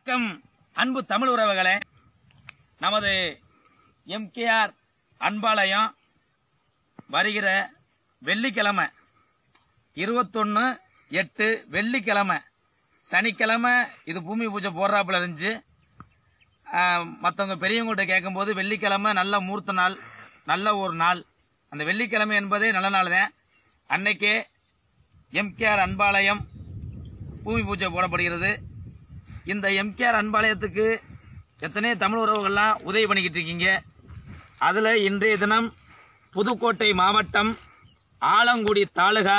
வணக்கம் அன்பு தமிழ் உறவுகளே நமது எம்கேஆர் அன்பாலயம் வருகிற வெள்ளிக்கிழமை இருபத்தொன்று எட்டு வெள்ளிக்கிழமை சனிக்கிழமை இது பூமி பூஜை போடுறாப்புல இருந்துச்சு மற்றவங்க பெரியவங்கள்ட்ட கேட்கும்போது வெள்ளிக்கிழமை நல்ல மூர்த்த நாள் நல்ல ஒரு நாள் அந்த வெள்ளிக்கிழமை என்பதே நல்ல நாள் தான் அன்னைக்கே எம்கேஆர் அன்பாலயம் பூமி பூஜை போடப்படுகிறது இந்த எம்கேஆர் அன்பாலயத்துக்கு எத்தனையோ தமிழ் உறவுகள்லாம் உதவி பண்ணிக்கிட்டு இருக்கீங்க அதில் இன்றைய தினம் புதுக்கோட்டை மாவட்டம் ஆலங்குடி தாலுகா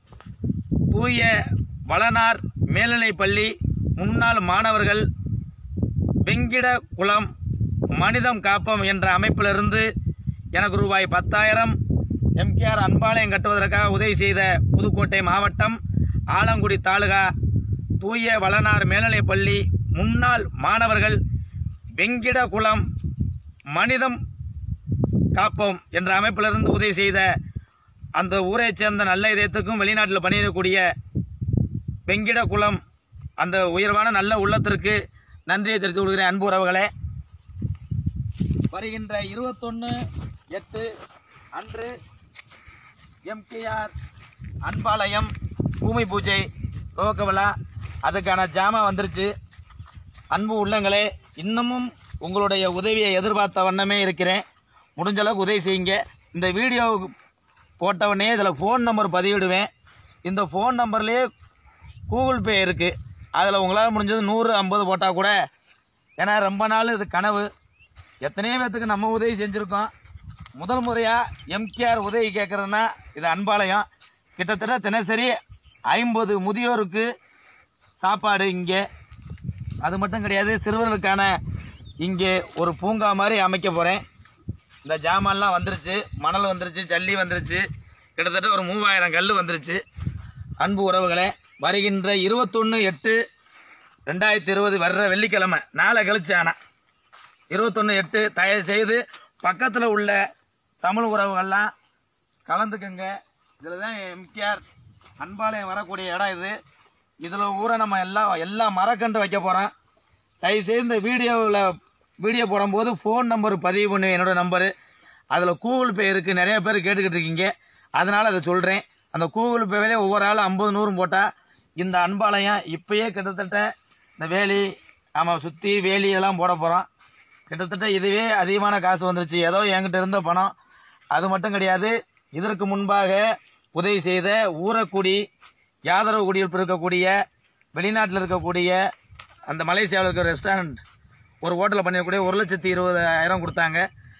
தூய வளனார் மேல்நிலைப்பள்ளி முன்னாள் மாணவர்கள் வெங்கிட குளம் மனிதம் காப்பம் என்ற அமைப்பிலிருந்து எனக்கு ரூபாய் பத்தாயிரம் எம்கேஆர் அன்பாலயம் கட்டுவதற்காக உதவி செய்த புதுக்கோட்டை மாவட்டம் ஆலங்குடி தாலுகா தூய வளனார் மேல்நிலைப்பள்ளி முன்னாள் மாணவர்கள் வெங்கிட குளம் மனிதம் காப்போம் என்ற அமைப்பிலிருந்து உதவி செய்த அந்த ஊரைச் சேர்ந்த நல்ல இதயத்துக்கும் வெளிநாட்டில் பணியிடக்கூடிய வெங்கிட குளம் அந்த உயர்வான நல்ல உள்ளத்திற்கு நன்றியை தெரிவித்துக் கொள்கிறேன் அன்பு உறவுகளே வருகின்ற இருபத்தொன்று எட்டு அன்று எம்கேஆர் அன்பாலயம் பூமி பூஜை துவக்க விழா அதுக்கான ஜாமான் வந்துருச்சு அன்பு உள்ளங்களே இன்னமும் உங்களுடைய உதவியை எதிர்பார்த்த வண்ணமே இருக்கிறேன் முடிஞ்ச அளவுக்கு உதவி செய்யுங்க இந்த வீடியோ போட்டவொடனே இதில் ஃபோன் நம்பர் பதிவிடுவேன் இந்த ஃபோன் நம்பர்லேயே கூகுள் பே இருக்குது அதில் உங்களால் முடிஞ்சது நூறு ஐம்பது போட்டால் கூட ஏன்னா ரொம்ப நாள் இது கனவு எத்தனையோ பேர்த்துக்கு நம்ம உதவி செஞ்சுருக்கோம் முதல் முறையாக எம்கேஆர் உதவி கேட்குறதுனா இது அன்பாலயம் கிட்டத்தட்ட தினசரி ஐம்பது முதியோருக்கு சாப்பாடு இங்கே அது மட்டும் கிடையாது சிறுவர்களுக்கான இங்கே ஒரு பூங்கா மாதிரி அமைக்க போகிறேன் இந்த ஜாமான்லாம் வந்துருச்சு மணல் வந்துருச்சு ஜல்லி வந்துருச்சு கிட்டத்தட்ட ஒரு மூவாயிரம் கல் வந்துருச்சு அன்பு உறவுகளே வருகின்ற இருபத்தொன்று எட்டு ரெண்டாயிரத்தி இருபது வர்ற வெள்ளிக்கிழமை நாளை கழிச்சு ஆனால் இருபத்தொன்று எட்டு தயவு செய்து பக்கத்தில் உள்ள தமிழ் உறவுகள்லாம் கலந்துக்கங்க இதில் தான் எம்கேஆர் அன்பாலயம் வரக்கூடிய இடம் இது இதில் ஊரை நம்ம எல்லாம் எல்லா மரக்கன்று வைக்க போகிறோம் தயவுசெய்து இந்த வீடியோவில் வீடியோ போடும்போது ஃபோன் நம்பர் பதிவு பண்ணு என்னோட நம்பரு அதில் கூகுள் பே இருக்குது நிறைய பேர் கேட்டுக்கிட்டு இருக்கீங்க அதனால் அதை சொல்கிறேன் அந்த கூகுள் பேவிலே ஒவ்வொரு ஆளும் ஐம்பது நூறும் போட்டால் இந்த அன்பாலயம் இப்பயே கிட்டத்தட்ட இந்த வேலி ஆமாம் சுற்றி வேலி இதெல்லாம் போட போகிறோம் கிட்டத்தட்ட இதுவே அதிகமான காசு வந்துருச்சு ஏதோ என்கிட்ட இருந்த பணம் அது மட்டும் கிடையாது இதற்கு முன்பாக உதவி செய்த ஊரக்குடி யாதரவு குடியிருப்பு இருக்கக்கூடிய வெளிநாட்டில் இருக்கக்கூடிய அந்த மலேசியாவில் இருக்கிற ரெஸ்டாரண்ட் ஒரு ஹோட்டலில் பண்ணிருக்கக்கூடிய ஒரு லட்சத்தி இருபதாயிரம் கொடுத்தாங்க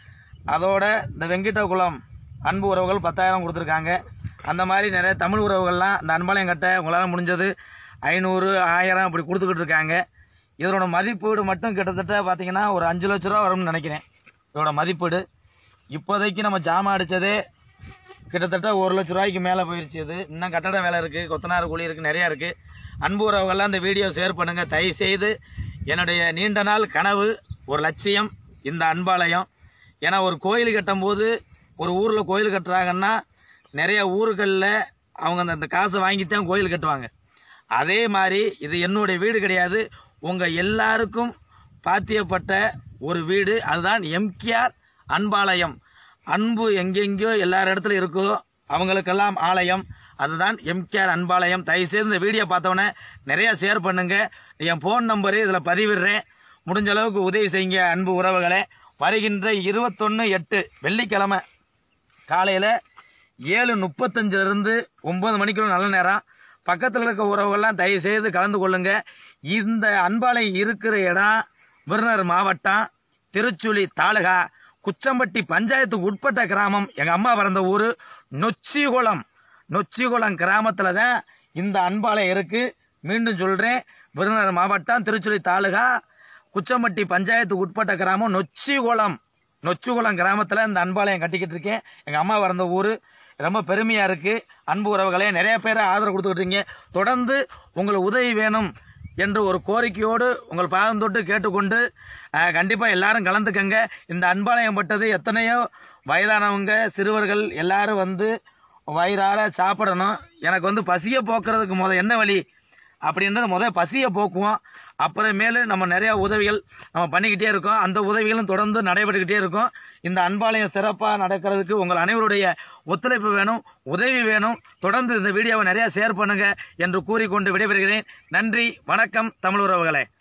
அதோட இந்த வெங்கிட்டகுளம் அன்பு உறவுகள் பத்தாயிரம் கொடுத்துருக்காங்க அந்த மாதிரி நிறைய தமிழ் உறவுகள்லாம் இந்த அன்பாலயம் கட்ட உங்களால் முடிஞ்சது ஐநூறு ஆயிரம் அப்படி கொடுத்துக்கிட்டு இருக்காங்க இதனோட மதிப்பீடு மட்டும் கிட்டத்தட்ட பார்த்தீங்கன்னா ஒரு அஞ்சு லட்ச ரூபா வரும்னு நினைக்கிறேன் இதோட மதிப்பீடு இப்போதைக்கு நம்ம ஜாமான் அடித்ததே கிட்டத்தட்ட ஒரு லட்ச ரூபாய்க்கு மேலே போயிருச்சு இது இன்னும் கட்டட வேலை இருக்குது கொத்தனார் கூலி இருக்குது நிறையா இருக்குது அன்பு உறவுகள்லாம் இந்த வீடியோ ஷேர் பண்ணுங்கள் தயவு செய்து என்னுடைய நீண்ட நாள் கனவு ஒரு லட்சியம் இந்த அன்பாலயம் ஏன்னா ஒரு கோயில் கட்டும்போது ஒரு ஊரில் கோயில் கட்டுறாங்கன்னா நிறைய ஊர்களில் அவங்க அந்த அந்த காசை வாங்கித்தான் கோயில் கட்டுவாங்க அதே மாதிரி இது என்னுடைய வீடு கிடையாது உங்கள் எல்லாருக்கும் பாத்தியப்பட்ட ஒரு வீடு அதுதான் எம்கேஆர் அன்பாலயம் அன்பு எங்கெங்கேயோ எல்லார் இடத்துல இருக்கோ அவங்களுக்கெல்லாம் ஆலயம் அதுதான் எம்கேஆர் அன்பாலயம் தயவுசெய்து இந்த வீடியோ பார்த்தோன்னே நிறையா ஷேர் பண்ணுங்க என் ஃபோன் நம்பரு இதில் பதிவிடுறேன் முடிஞ்ச அளவுக்கு உதவி செய்யுங்க அன்பு உறவுகளே வருகின்ற இருபத்தொன்று எட்டு வெள்ளிக்கிழமை காலையில் ஏழு முப்பத்தஞ்சிலிருந்து ஒம்பது மணிக்குள்ள நல்ல நேரம் பக்கத்தில் இருக்க உறவுகள்லாம் தயவு செய்து கலந்து கொள்ளுங்க இந்த அன்பாலயம் இருக்கிற இடம் விருதுநகர் மாவட்டம் திருச்சுழி தாலுகா குச்சம்பட்டி பஞ்சாயத்துக்கு உட்பட்ட கிராமம் எங்கள் அம்மா பிறந்த ஊர் நொச்சிகுளம் நொச்சிகுளம் கிராமத்தில் தான் இந்த அன்பாலயம் இருக்குது மீண்டும் சொல்கிறேன் விருதுநகர் மாவட்டம் திருச்சுழி தாலுகா குச்சம்பட்டி பஞ்சாயத்துக்கு உட்பட்ட கிராமம் நொச்சிகுளம் நொச்சிகுளம் கிராமத்தில் இந்த அன்பாலயம் கட்டிக்கிட்டு இருக்கேன் எங்கள் அம்மா பிறந்த ஊர் ரொம்ப பெருமையாக இருக்குது அன்பு உறவுகளே நிறைய பேர் ஆதரவு கொடுத்துக்கிட்டு இருக்கீங்க தொடர்ந்து உங்களுக்கு உதவி வேணும் என்று ஒரு கோரிக்கையோடு உங்கள் பாதம் தொட்டு கேட்டுக்கொண்டு கண்டிப்பாக எல்லாரும் கலந்துக்கங்க இந்த அன்பாலயம் பட்டது எத்தனையோ வயதானவங்க சிறுவர்கள் எல்லாரும் வந்து வயிறார சாப்பிடணும் எனக்கு வந்து பசியை போக்குறதுக்கு முத என்ன வழி அப்படின்றத முத பசியை போக்குவோம் அப்புறம் மேலும் நம்ம நிறைய உதவிகள் நம்ம பண்ணிக்கிட்டே இருக்கோம் அந்த உதவிகளும் தொடர்ந்து நடைபெற்றுக்கிட்டே இருக்கும் இந்த அன்பாலயம் சிறப்பாக நடக்கிறதுக்கு உங்கள் அனைவருடைய ஒத்துழைப்பு வேணும் உதவி வேணும் தொடர்ந்து இந்த வீடியோவை நிறைய ஷேர் பண்ணுங்க என்று கூறிக்கொண்டு விடைபெறுகிறேன் நன்றி வணக்கம் தமிழ் உறவுகளே